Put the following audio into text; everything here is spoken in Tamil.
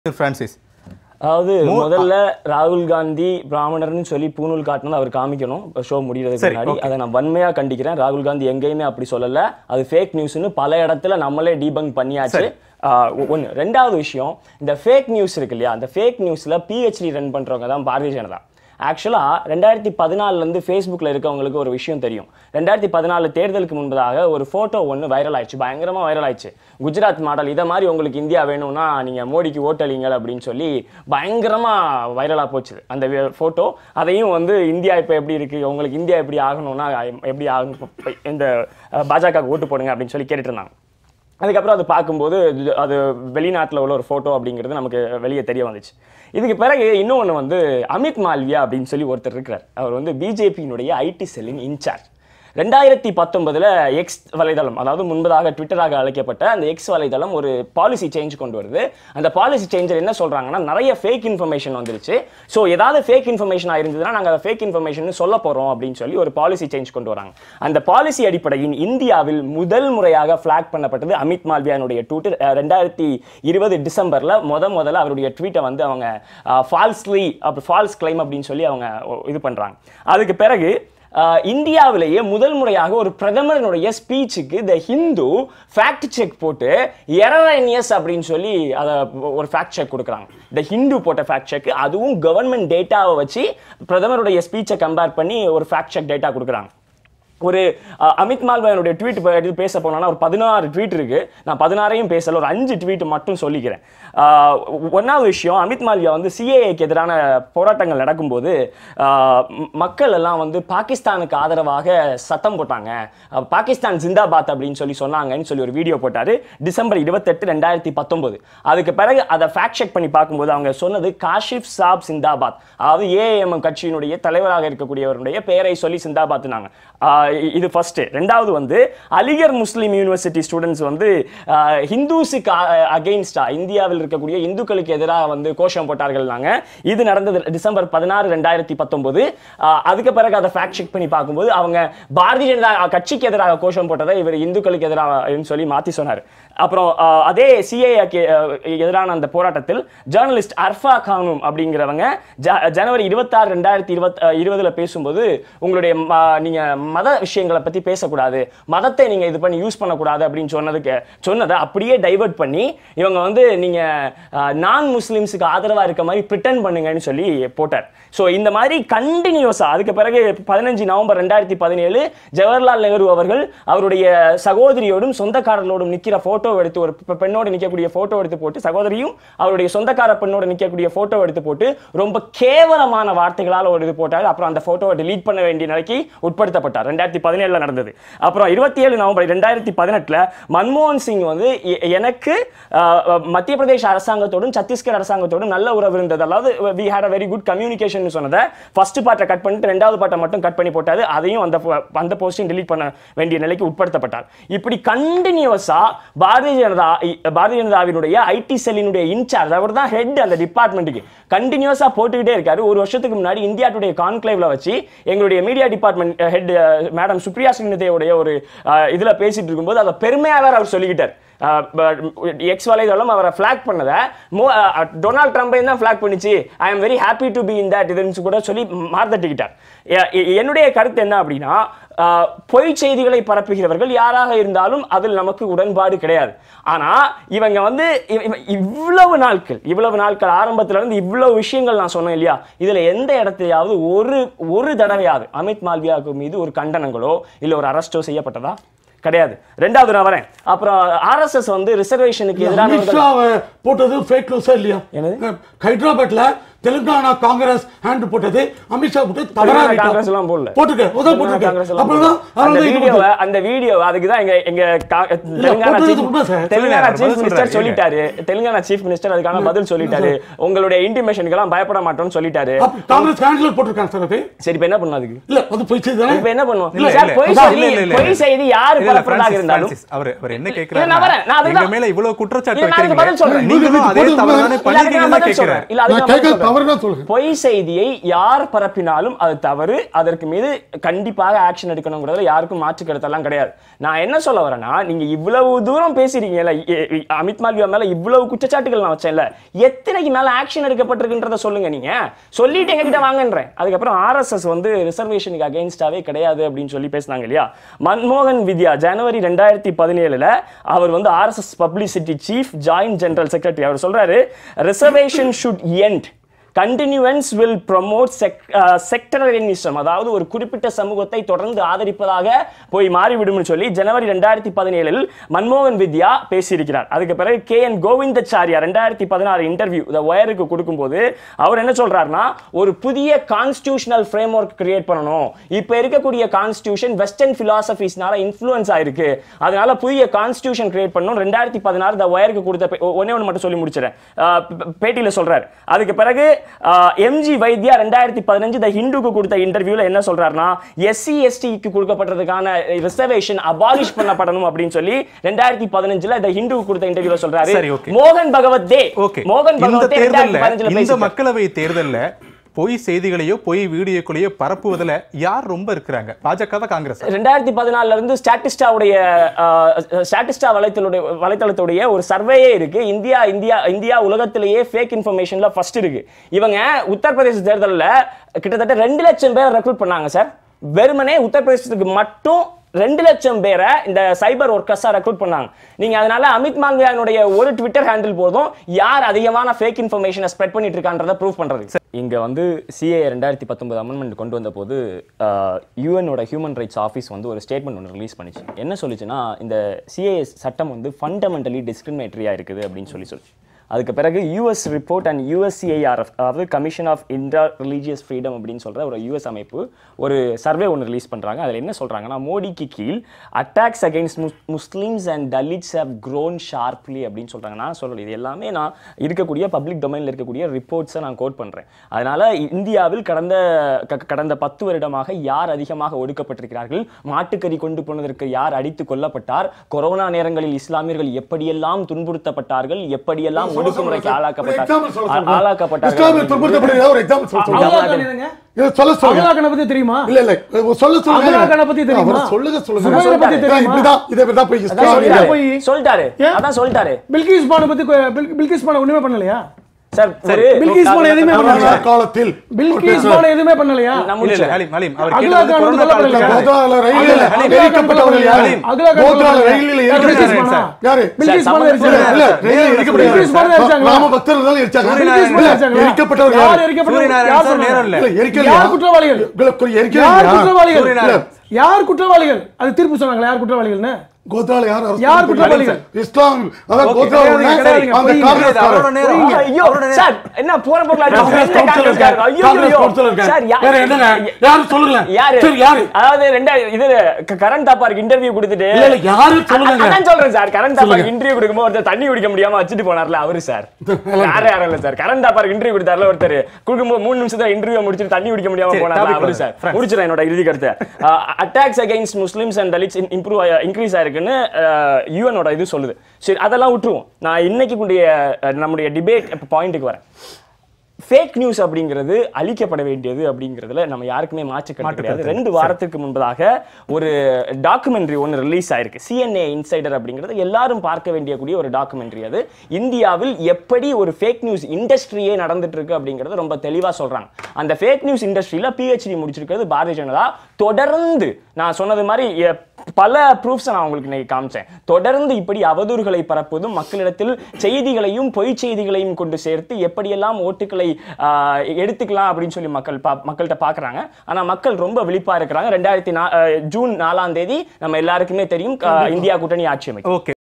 பிரான்சிஸ் அதாவது முதல்ல ராகுல் காந்தி பிராமணர்னு சொல்லி பூணூல் காட்டினது அவர் காமிக்கணும் ஷோ முடியறதுக்கு சரி, முன்னாடி அதை நான் வன்மையா கண்டிக்கிறேன் ராகுல் காந்தி எங்கேயுமே அப்படி சொல்லல அது ஃபேக் நியூஸ்னு பல இடத்துல நம்மளே டீபங்க் பண்ணியாச்சு ஒன்று ரெண்டாவது விஷயம் இந்த ஃபேக் நியூஸ் இருக்கு இல்லையா அந்த ஃபேக் நியூஸ்ல பிஹெச்டி ரன் பண்றவங்க தான் பாரதிய ஜனதா ஆக்சுவலாக ரெண்டாயிரத்தி பதினாலுலேருந்து ஃபேஸ்புக்கில் இருக்கவங்களுக்கு ஒரு விஷயம் தெரியும் ரெண்டாயிரத்தி பதினாலு தேர்தலுக்கு முன்பதாக ஒரு ஃபோட்டோ ஒன்று வைரல் ஆயிடுச்சு பயங்கரமாக வைரல் ஆயிடுச்சு குஜராத் மாடல் இதை மாதிரி உங்களுக்கு இந்தியா வேணும்னா நீங்கள் மோடிக்கு ஓட்டளிங்க அப்படின்னு சொல்லி பயங்கரமாக வைரலாக போச்சு அந்த ஃபோட்டோ அதையும் வந்து இந்தியா இப்போ எப்படி இருக்குது உங்களுக்கு இந்தியா எப்படி ஆகணும்னா எப்படி ஆகணும் இந்த பாஜக ஓட்டு போடுங்க அப்படின்னு சொல்லி கேட்டுட்டு இருந்தாங்க அதுக்கப்புறம் அது பார்க்கும்போது இது- அது வெளிநாட்டில் உள்ள ஒரு ஃபோட்டோ அப்படிங்கிறது நமக்கு வெளியே தெரிய வந்துச்சு இதுக்கு பிறகு இன்னொன்று வந்து அமித் மால்வியா அப்படின்னு சொல்லி ஒருத்தர் இருக்கிறார் அவர் வந்து பிஜேபியினுடைய ஐடி செல்லின் இன்சார்ஜ் ரெண்டாயிரத்தி பத்தொன்பதுல எக்ஸ் வலைதளம் அதாவது முன்பதாக ட்விட்டராக அழைக்கப்பட்ட அந்த எக்ஸ் வலைதளம் ஒரு பாலிசி சேஞ்ச் கொண்டு வருது அந்த பாலிசி சேஞ்சர் என்ன சொல்றாங்கன்னா நிறைய ஃபேக் இன்ஃபர்மேஷன் வந்துருச்சு ஸோ ஏதாவது ஃபேக் இன்ஃபர்மேஷன் இருந்ததுன்னா நாங்கள் அதை ஃபேக் இன்ஃபர்மேஷன் சொல்ல போறோம் அப்படின்னு சொல்லி ஒரு பாலிசி சேஞ்ச் கொண்டு வராங்க அந்த பாலிசி அடிப்படையில் இந்தியாவில் முதல் முறையாக ஃபிளாக் பண்ணப்பட்டது அமித் மால்வியானுடைய ட்விட்டர் ரெண்டாயிரத்தி இருபது டிசம்பர்ல முத முதல்ல அவருடைய ட்வீட்டை வந்து அவங்க ஃபால்ஸ்லி அப்படி ஃபால்ஸ் கிளைம் அப்படின்னு சொல்லி அவங்க இது பண்றாங்க அதுக்கு பிறகு ஆஹ் இந்தியாவிலேயே முதல் முறையாக ஒரு பிரதமரனுடைய ஸ்பீச்சுக்கு த ஹிந்து ஃபேக்ட் செக் போட்டு எரரனியஸ் அப்படின்னு சொல்லி அதை ஒரு ஃபேக்ட் செக் கொடுக்குறாங்க த ஹிந்து போட்ட ஃபேக்ட் செக் அதுவும் கவர்மெண்ட் டேட்டாவை வச்சு பிரதமருடைய ஸ்பீச்சை கம்பேர் பண்ணி ஒரு ஃபேக்ட் செக் டேட்டா கொடுக்குறாங்க ஒரு அஹ், அமித் மால்வாயனுடைய ட்வீட் எடுத்து பேச போனோம்னா ஒரு பதினாறு ட்வீட் இருக்கு நான் பதினாறையும் பேசல ஒரு அஞ்சு ட்வீட் மட்டும் சொல்லிக்கிறேன் ஆஹ், ஒண்ணாவது விஷயம் அமித் மால்வியா வந்து சிஏஏக்கு எதிரான போராட்டங்கள் நடக்கும்போது ஆஹ், ம- மக்கள் எல்லாம் வந்து பாகிஸ்தானுக்கு ஆதரவாக சத்தம் போட்டாங்க அஹ், பாகிஸ்தான் ஜிந்தாபாத் அப்படின்னு சொல்லி சொன்னாங்கன்னு சொல்லி ஒரு வீடியோ போட்டாரு டிசம்பர் இருபத்தெட்டு ரெண்டாயிரத்தி பத்தொன்பது அதுக்கு பிறகு அதை ஃபேக்ட் செக் பண்ணி பார்க்கும்போது அவங்க சொன்னது காஷிப் சாப் சிந்தாபாத் அதாவது ஏஎம் கட்சியினுடைய தலைவராக இருக்கக்கூடியவருடைய பெயரை சொல்லி சிந்தாபாத்னாங்க ஆஹ் இ- இது ஃபர்ஸ்ட் ரெண்டாவது வந்து அலிகர் முஸ்லீம் யூனிவர்சிட்டி ஸ்டூடெண்ட்ஸ் வந்து ஆஹ் ஹிந்துஸுக்கு அகெயின்ஸ்டா இந்தியாவில் இருக்கக்கூடிய இந்துக்களுக்கு எதிராக வந்து கோஷம் போட்டார்கள்னாங்க இது நடந்தது டிசம்பர் பதினாறு ரெண்டாயிரத்தி பத்தொன்பது அதுக்கு பிறகு அதை ஃபேக்ட் செக் பண்ணி பார்க்கும்போது அவங்க பாரதிய ஜனதா கட்சிக்கு எதிராக கோஷம் போட்டதை இவர் இந்துக்களுக்கு எதிராக சொல்லி மாத்தி சொன்னார் அப்புறம் ஆஹ் அதே சிஏக்கு எதிரான அந்த போராட்டத்தில் ஜேர்னலிஸ்ட் அர்ஃபா கானும் அப்படிங்கிறவங்க ஜ- ஜனவரி இருபத்தாறு ரெண்டாயிரத்தி இருபத் இருபதுல பேசும்போது உங்களுடைய ம- நீங்க மத விஷயங்களை பத்தி பேசக்கூடாது மதத்தை நீங்க இது பண்ணி யூஸ் பண்ணக்கூடாது அப்படின்னு சொன்னதுக்கு சொன்னதை அப்படியே டைவர்ட் பண்ணி இவங்க வந்து நீங்க நான் முஸ்லிம்ஸுக்கு ஆதரவா இருக்க மாதிரி பிரிட்டன் பண்ணுங்கன்னு சொல்லி போட்டார் ஸோ இந்த மாதிரி கண்டினியூஸா அதுக்கு பிறகு பதினஞ்சு நவம்பர் ரெண்டாயிரத்தி பதினேழு ஜவஹர்லால் நேரு அவர்கள் அவருடைய சகோதரியோடும் சொந்தக்காரர்களோடும் நிக்கிற போட்டோ எடுத்து ஒரு பெ- பெண்ணோடு நிக்கக்கூடிய போட்டோ எடுத்து போட்டு சகோதரியும் அவருடைய சொந்தக்கார பெண்ணோடு நிக்கக்கூடிய போட்டோ எடுத்து போட்டு ரொம்ப கேவலமான வார்த்தைகளால் ஒரு இது போட்டார் அப்புறம் அந்த போட்டோவை delete பண்ண வேண்டிய நிலைக்கு உட்படுத்தப்பட்டார் ரெண்டாயிரத்தி பதினேழுல நடந்தது அப்புறம் இருபத்தி ஏழு நவம்பர் ரெண்டாயிரத்தி பதினெட்டுல மன்மோகன் சிங் வந்து எ- எனக்கு ஆஹ், மத்திய பிரதேச அரசாங்கத்தோடும் சத்தீஸ்கர் அரசாங்கத்தோடும் நல்ல உறவு இருந்தது அதாவது we had a very good communication சொன்னதை ஃபர்ஸ்ட் பார்ட்டை கட் பண்ணிட்டு ரெண்டாவது பார்ட்டை மட்டும் கட் பண்ணி போட்டாரு அதையும் அந்த போ- அந்த போஸ்டையும் delete பண்ண வேண்டிய நிலைக்கு உட்படுத்தப்பட்டார் இப்படி கண்டினியூஸா பாரதிய ஜனதா இ- பாரதிய ஜனதாவினுடைய ஐடி செல்லினுடைய இன்சார்ஜ் அவர் தான் ஹெட் அந்த டிபார்ட்மெண்ட்டுக்கு கண்டினியூஸா போட்டுக்கிட்டே இருக்காரு ஒரு வருஷத்துக்கு முன்னாடி இந்தியா டுடே கான்க்ளேவ்ல வச்சு எங்களுடைய media department head madam Supriya சின்னதேவுடைய ஒரு அஹ், இதுல பேசிட்டு இருக்கும்போது அதை பெருமையாக வேற அவர் சொல்லிக்கிட்டார் எக்ஸ் வலைதளம் அவரை ஃபிளாக் பண்ணதை மோ அஹ், டொனால்ட் ட்ரம்பையும் தான் ஃபிளாக் பண்ணிச்சு I am very happy to be in that இதுன்னு கூட சொல்லி மார்த்தட்டிக்கிட்டார் எ- எ- என்னுடைய கருத்து என்ன அப்படின்னா அஹ், பொய் செய்திகளை பரப்புகிறவர்கள் யாராக இருந்தாலும் அதில் நமக்கு உடன்பாடு கிடையாது ஆனா இவங்க வந்து இவ- இவ- இவ்வளவு நாட்கள் இவ்வளவு நாட்கள் ஆரம்பத்துல இருந்து இவ்வளவு விஷயங்கள் நான் சொன்னேன் இல்லையா இதுல எந்த இடத்துலயாவது ஒரு ஒரு தடவையாவது அமித் மால்வியாவுக்கு மீது ஒரு கண்டனங்களோ இல்ல ஒரு அரஸ்டோ செய்யப்பட்டதா கிடையாது ரெண்டாவது நான் வரேன் அப்புறம் ஆர்எஸ்எஸ் வந்து ரிசர்வேஷனுக்கு எதிரானவர்கள் அமித்ஷாவை போட்டது ஃபேக் நியூஸா இல்லையா என்னது? ஹைதராபாத்ல தெலுங்கானா காங்கிரஸ் ஹேண்ட் போட்டது அமித்ஷா போட்டு தவறா தெலுங்கானா ரைட்டா? காங்கிரஸ் எல்லாம் போடல போட்டிருக்க உதவ தெலுங்கானா காங்கிரஸ் போட்டிருக்க எல்லாம் அப்புறம் தான் போடல. அந்த அதனால இது வீடியோவை போட்டு- அந்த வீடியோ அதுக்கு தான் எங்க எங்க கா- தெலுங்கானா போட்டது சீஃப் உண்மை சார். தெலுங்கானா சொல்லுங்க, சீஃப் பதில் மினிஸ்டர் சொல்றாரு, சொல்லிட்டாரு தெலுங்கானா சீஃப் மினிஸ்டர் அதுக்கான பதில் சொல்லிட்டாரு உங்களுடைய இன்டிமேஷனுக்கு எல்லாம் பயப்பட மாட்டோம்னு சொல்லிட்டாரு அப்ப காங்கிரஸ் கேண்டிடேட் போட்டிருக்காங்க சார் அது சரி இப்ப என்ன பண்ணும் அதுக்கு இல்ல அது போய் செய்தானே இப்ப என்ன பண்ணுவோம் இல்ல, சார் இல்ல, பொய் இல்ல, செய்தி இல்ல, இல்ல, பொய் இல்ல. செய்தி யாரு இல்ல, இல்ல, பரப்புறதாக பிரான்சிஸ், இருந்தாலும் பிரான்சிஸ், அவரு அவர் என்ன இல்ல, நான் வரேன். நான் கேக்குறாரு அதுதான். எங்க மேல இவ்வளவு குற்றச்சாட்டு இல்ல, நான் அதுக்கு வைக்கிறீங்களே பதில் சொல்றேன். நீங்களும் அதே போட்டு தவறான இல்ல, இல்ல, அதுக்கு நான் பள்ளிகளை பதில் சொல்றேன். கேட்கிறேன் இல்ல, அதுக்கு நான் நான் பதில் கேட்க சொல்றேன். தவறுனா சொல்லுங்க பொய் செய்தியை யார் பரப்பினாலும் அது தவறு அதற்கு மீது கண்டிப்பாக ஆக்ஷன் எடுக்கணுங்கிறதுல யாருக்கும் மாற்று கருத்தெல்லாம் கிடையாது நான் என்ன சொல்ல வரேன்னா நீங்க இவ்வளவு தூரம் பேசிருக்கீங்கல்ல எ- எ- அமித் மால்வியா மேல இவ்வளவு குற்றச்சாட்டுகள் நான் வச்சேன்ல எத்தனைக்கு மேல ஆக்ஷன் எடுக்கப்பட்டிருக்குன்றத சொல்லுங்க நீங்க சொல்லிட்டு எங்ககிட்ட வாங்கன்றேன் அதுக்கப்புறம் ஆர்எஸ்எஸ் வந்து ரிசர்வேஷனுக்கு அகைன்ஸ்டாவே கிடையாது அப்படின்னு சொல்லி பேசினாங்க இல்லையா மன்மோகன் வித்யா ஜனவரி ரெண்டாயிரத்தி பதினேழுல அவர் வந்து RSS publicity chief joint general secretary அவர் சொல்றாரு reservation should end continuance will promote sectarianism அதாவது ஒரு குறிப்பிட்ட சமூகத்தை தொடர்ந்து ஆதரிப்பதாக போய் மாறிவிடும்னு சொல்லி ஜனவரி ரெண்டாயிரத்தி பதினேழில் மன்மோகன் வித்யா பேசியிருக்கிறார் அதுக்கு பிறகு கே என் கோவிந்தச்சாரியா ரெண்டாயிரத்தி பதினாறு இன்டர்வியூ இந்த ஒயருக்கு கொடுக்கும்போது அவர் என்ன சொல்றாருன்னா ஒரு புதிய கான்ஸ்டியூஷனல் ஃப்ரேம் ஒர்க் கிரியேட் பண்ணணும் இப்போ இருக்கக்கூடிய கான்ஸ்டியூஷன் வெஸ்டர்ன் பிலாசபிஸ்னால இன்ஃப்ளூயன்ஸ் ஆயிருக்கு அதனால புதிய கான்ஸ்டியூஷன் கிரியேட் பண்ணணும் ரெண்டாயிரத்தி பதினாறு இந்த ஒயருக்கு கொடுத்த பே- ஒ- ஒண்ணே ஒன்று மட்டும் சொல்லி முடிச்சிடறேன் அஹ் பே- பேட்டியில சொல்றாரு அதுக்கு பிறகு எம்ஜி வைத்யா ரெண்டாயிரத்தி பதினஞ்சு த ஹிந்துக்கு கொடுத்த இன்டர்வியூல என்ன சொல்றாருன்னா எஸ்சி எஸ்டிக்கு கொடுக்கப்பட்டதுக்கான ரிசர்வேஷன் அபாலிஷ் பண்ணப்படணும் அப்படின்னு சொல்லி ரெண்டாயிரத்தி பதினஞ்சுல த ஹிந்துக்கு கொடுத்த இன்டர்வியூல சொல்றாரு சரி, okay. மோகன் பகவத் தே ஓகே மோகன் இந்த பகவத் தே தேர்தல்ல ரெண்டாயிரத்தி பதினஞ்சுல இந்த பேசியிருக்காரு. மக்களவை தேர்தல்ல பொய் செய்திகளையோ பொய் வீடியோக்களையோ பரப்புவதுல யார் ரொம்ப இருக்கிறாங்க பாஜக தான் காங்கிரஸ் ரெண்டாயிரத்தி பதினாலுல இருந்து ஸ்டாட்டிஸ்டாவுடைய ஸ்டாட்டிஸ்டா வலைத்தளுடைய வலைத்தளத்துடைய ஒரு சர்வேயே இருக்கு இந்தியா இந்தியா இந்தியா உலகத்திலேயே ஃபேக் இன்ஃபர்மேஷன்ல ஃபர்ஸ்ட் இருக்கு இவங்க உத்தரப்பிரதேச தேர்தலில் கிட்டத்தட்ட ரெண்டு லட்சம் பேரை ரெக்ரூட் பண்ணாங்க சார் வெறுமனே உத்தரப்பிரதேசத்துக்கு மட்டும் ரெண்டு லட்சம் பேரை இந்த சைபர் ஒர்க்கர்ஸா ரெக்ரூட் பண்ணாங்க நீங்க அதனால அமித் மால்வியானுடைய ஒரு ட்விட்டர் ஹேண்டில் போதும் யார் அதிகமான ஃபேக் இன்ஃபர்மேஷனை ஸ்ப்ரெட் பண்ணிட்டு இருக்கான்றத ப்ரூவ் பண்றது இங்க வந்து சிஏ ரெண்டாயிரத்தி பத்தொன்பது அமெண்ட்மெண்ட் கொண்டு வந்த போது யூஎனோட ஹியூமன் ரைட்ஸ் ஆஃபீஸ் வந்து ஒரு ஸ்டேட்மெண்ட் ஒன்று ரிலீஸ் பண்ணிச்சு என்ன சொல்லுச்சுன்னா இந்த சிஏஎஸ் சட்டம் வந்து ஃபண்டமெண்டலி டிஸ்கிரிமினேட்டரியா இருக்குது அப்படின்னு சொல்லி சொல்லுச்சு அதுக்கு பிறகு யூஎஸ் ரிப்போர்ட் அண்ட் யூஎஸ்சிஐஆர்எஃப் அதாவது commission of inter religious freedom அப்படின்னு சொல்ற ஒரு யூஎஸ் அமைப்பு ஒரு சர்வே ஒன்று ரிலீஸ் பண்றாங்க அதில் என்ன சொல்றாங்கன்னா மோடிக்கு கீழ் attacks against Muslims and Dalits have grown sharply அப்படின்னு சொல்றாங்க நான் சொல்லல இது எல்லாமே நான் இருக்கக்கூடிய பப்ளிக் டொமைனில் இருக்கக்கூடிய ரிப்போர்ட்ஸை நான் கோட் பண்றேன் அதனால இந்தியாவில் கடந்த க- கடந்த பத்து வருடமாக யார் அதிகமாக ஒடுக்கப்பட்டிருக்கிறார்கள் மாட்டுக்கறி கொண்டு போனதற்கு யார் அடித்து கொல்லப்பட்டார் கொரோனா நேரங்களில் இஸ்லாமியர்கள் எப்படியெல்லாம் துன்புறுத்தப்பட்டார்கள் எப்படியெல்லாம் ஒடுக்குமுறைக்கு ஒரு ஆளாக்கப்பட்டார் example சொல்ல ஆ- சொல்லுங்க. ஆளாக்கப்பட்டார்கள் இஸ்லாமிய துன்புறுத்தப்படுகிற ஒரு எக்ஸாம்பிள் சொல்ல சொல்லுங்க அகலா கான் என்னங்க? இதை சொல்ல சொல்லுங்க அகலா கானை பத்தி தெரியுமா இல்ல இல்ல சொல்ல சொல்லுங்க அகலா கானை பத்தி தெரியுமா? அவரை சொல்லுங்க சொல்லுங்க சுமைரை பத்தி இதான் தெரியுமா? இப்படிதான் இதை இப்படிதான் போய் அதான் இஸ்லாமிய சொல்லிட்டாரு. போய். சொல்லிட்டாரு ஏன்? அதான் சொல்லிட்டாரு பில்கிஸ் பானை பத்தி கொ- பில்- பில்கிஸ் பானை ஒண்ணுமே பண்ணலையா சார் ஒரு பில்கிஸ் பானை எதுவுமே கொரோனா பண்ணலையா காலத்தில் பில்கிஸ் பானை எதுவுமே பண்ணலையா நான் இல்ல, இல்ல, முடிச்சிடுறேன். ஹலீம், ஹலீம், அவர் அகலா கேட்டது கான் கொரோனா வந்து காலத்துல கொல்லப்படலையா? கோத்ரால ரயிலில் அகலா கான் எரிக்கப்பட்டவர்கள் யாரு? கொல்லப்படலையா? அகலா கான் கோத்ரால கொல்லப்படலையா? ரயிலில் யார் பில்கிஸ் எரிக்கப்பட்டவர்கள் பானா? யாரு? பில்கிஸ் சார், பானை சம- எரிச்சாங்க. இல்ல, ரயிலில் எரிக்கப்பட்டவர்கள் பில்கிஸ் பானை எரிச்சாங்களா? நாம பக்தர்கள் எரிச்சாங்க பில்கிஸ் பானை இல்ல, எரிச்சாங்களா? எரிக்கப்பட்டவர்கள் யார் யாரு? எரிக்கப்பட்டவர்கள்? சூரியநாராயணன் யார் சார் சொன்னாங்க? நேரம் இல்ல. இல்ல, எரிக்கலையா? யார் குற்றவாளிகள் உங்களுக்கு யார் எரிக்கலையா? குற்றவாளிகள் சூரியநாராயணன். யார் குற்றவாளிகள் அது தீர்ப்பு சொன்னாங்களா யார் குற்றவாளிகள்னு கோத்ரால யார் அரசு யார் பண்ணாங்க? குற்றவாளிகள்? இஸ்லாம் அதான் ஓகே, கோத்ரால கிடையாது, உடனே கிடையாதுங்க, அந்த புரியுது. காங்கிரஸ்காரர். அவரோட நேரம். புரியுங்க. ஐயோ அவரோட நேரம். சார் என்ன போற போக்குல காங்கிரஸ் கவுன்சிலர் இருக்காரு. காங்கிரஸ் கவுன்சிலர் இருக்காரு. வேற என்னங்க? யாரு சொல்லுங்களேன். யாரு சரி, யாரு? அதாவது ரெண்டா இது கரண்ட் தாப்பாருக்கு இன்டர்வியூ கொடுத்துட்டு இல்ல, இல்ல, யாரு சொல்லுங்க. அதான் சொல்றேன் சார் கரண்ட் தாப்பாருக்கு சொல்லுங்க. இன்டர்வியூ கொடுக்கும்போது ஒருத்தர் தண்ணி குடிக்க முடியாம வச்சுட்டு போனார்ல அவரு சார் யாரும் யாரும் இல்ல சார் கரண்ட் தாப்பாருக்கு இன்டர்வியூ கொடுத்தாருல ஒருத்தர் கொடுக்கும்போது மூணு நிமிஷத்துல இன்டர்வியூ முடிச்சுட்டு தண்ணி குடிக்க முடியாம சரி, போனார்ல topic அவரு வாங்க. Sir Friends. முடிச்சிடறேன் என்னோட இறுதி கருத்து attacks against Muslims and Dalits improve increase ஆயிருக்குன்னு யூஎனோட இது சொல்லுது சரி அதெல்லாம் விட்டுருவோம் நான் இன்னைக்கு கூடிய அஹ், நம்முடைய டிபேட் பாயிண்ட்டுக்கு வரேன் ஃபேக் நியூஸ் அப்படிங்கிறது அழிக்கப்பட வேண்டியது அப்படிங்கிறதுல நம்ம யாருக்குமே மாற்று கருத்து மாற்று கிடையாது கருத்து ரெண்டு வாரத்துக்கு முன்பதாக ஒரு டாக்குமெண்ட்ரி ஒன்று ரிலீஸ் ஆயிருக்கு சிஎன்ஏ இன்சைடர் அப்படிங்கிறது எல்லாரும் பார்க்க வேண்டிய கூடிய ஒரு டாக்குமெண்ட்ரி அது இந்தியாவில் எப்படி ஒரு ஃபேக் நியூஸ் இண்டஸ்ட்ரியே நடந்துட்டு இருக்கு அப்படிங்கறது ரொம்ப தெளிவா சொல்றாங்க அந்த ஃபேக் நியூஸ் இண்டஸ்ட்ரியில பிஹெச்டி முடிச்சிருக்கிறது பாரதிய ஜனதா தொடர்ந்து நான் சொன்னது மாதிரி எ- பல ப்ரூஃப்ஸ் நான் உங்களுக்கு இன்னைக்கு காமிச்சேன் தொடர்ந்து இப்படி அவதூறுகளை பரப்புவதும் மக்களிடத்தில் செய்திகளையும் பொய் செய்திகளையும் கொண்டு சேர்த்து எப்படியெல்லாம் ஓட்டுகளை ஆஹ், எடுத்துக்கலாம் அப்படின்னு சொல்லி மக்கள் பா- மக்கள்கிட்ட பார்க்கறாங்க ஆனா மக்கள் ரொம்ப விழிப்பா இருக்கிறாங்க ரெண்டாயிரத்தி நா- அஹ், ஜூன் நாலாம் தேதி நம்ம எல்லாருக்குமே தெரியும் அஹ், இந்தியா கூட்டணி ஆட்சி அமைக்கும் ஓகே